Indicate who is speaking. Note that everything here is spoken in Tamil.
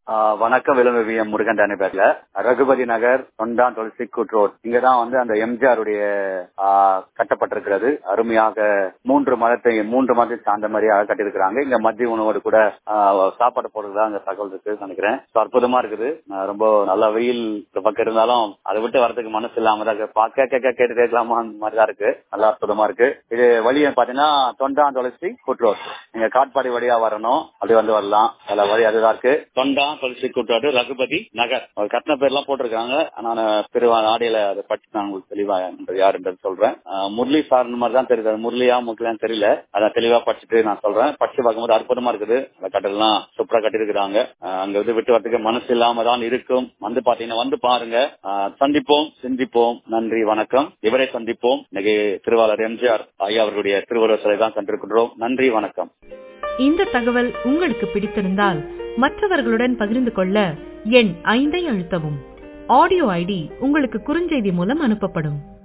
Speaker 1: ஆஹ் வணக்கம் விலங்கு வி எம் முருகன் தானே பேர்ல ரகுபதி நகர் தொண்டான் துளசி கூட் ரோட் இங்கதான் வந்து அந்த எம்ஜிஆருடைய ஆஹ் கட்டப்பட்டிருக்கிறது அருமையாக மூன்று மதத்தை மூன்று மதத்தை சார்ந்த மாதிரியாக கட்டியிருக்கிறாங்க இங்க மதிய உணவோடு கூட ஆஹ் சாப்பாடு போடுறதா அங்க தகவல் இருக்கு நினைக்கிறேன் So, அற்புதமா இருக்குது ஆஹ் ரொம்ப நல்ல வெயில் இந்த பக்கம் இருந்தாலும் அதை விட்டு வரதுக்கு மனசு இல்லாம தான் இருக்கு. பா- கேட்க கேட்க கேட்டு கேட்கலாமா அந்த மாதிரி தான் இருக்கு நல்லா அற்புதமா இருக்கு இது வழியை பாத்தீங்கன்னா தொண்டான் துளசி கூட் ரோட் நீங்க காட்பாடி வழியா வரணும் அப்படி வந்து வரலாம் அதுல வழி அதுதான் இருக்கு தொண்டான் துளசி கூட் ரோடு ரகுபதி நகர் ஒரு கட்டின பேர்லாம் போட்டிருக்காங்க நான் பெருவா ஆடியில அதை பற்றி நான் உங்களுக்கு தெளிவா என்றது யாருன்றது சொல்றேன் ஆஹ் முரளி சார் மாதிரி தான் தெரியுது அது முரளியா முரளியான்னு தெரியல அதை தெளிவா படிச்சுட்டு நான் சொல்றேன் படிச்சு பார்க்கும்போது அற்புதமா இருக்குது அந்த கட்டெல்லாம் சூப்பரா கட்டியிருக்கிறாங்க ஆஹ் அங்க வந்து விட்டு வரதுக்கு மனசு இல்லாம தான் இருக்கும் வந்து பாத்தீங்கன்னா வந்து பாருங்க ஆஹ் சந்திப்போம் சிந்திப்போம் நன்றி வணக்கம் இவரை சந்திப்போம் இன்னைக்கு திருவாளர் எம்ஜிஆர் ஐயா அவர்களுடைய திருவள்ளுவர் சிலை தான் கண்டிருக்கின்றோம் நன்றி வணக்கம்
Speaker 2: இந்த தகவல் உங்களுக்கு பிடித்திருந்தால் மற்றவர்களுடன் பகிர்ந்து கொள்ள எண் ஐந்தை அழுத்தவும் ஆடியோ ஐடி உங்களுக்கு குறுஞ்செய்தி மூலம் அனுப்பப்படும்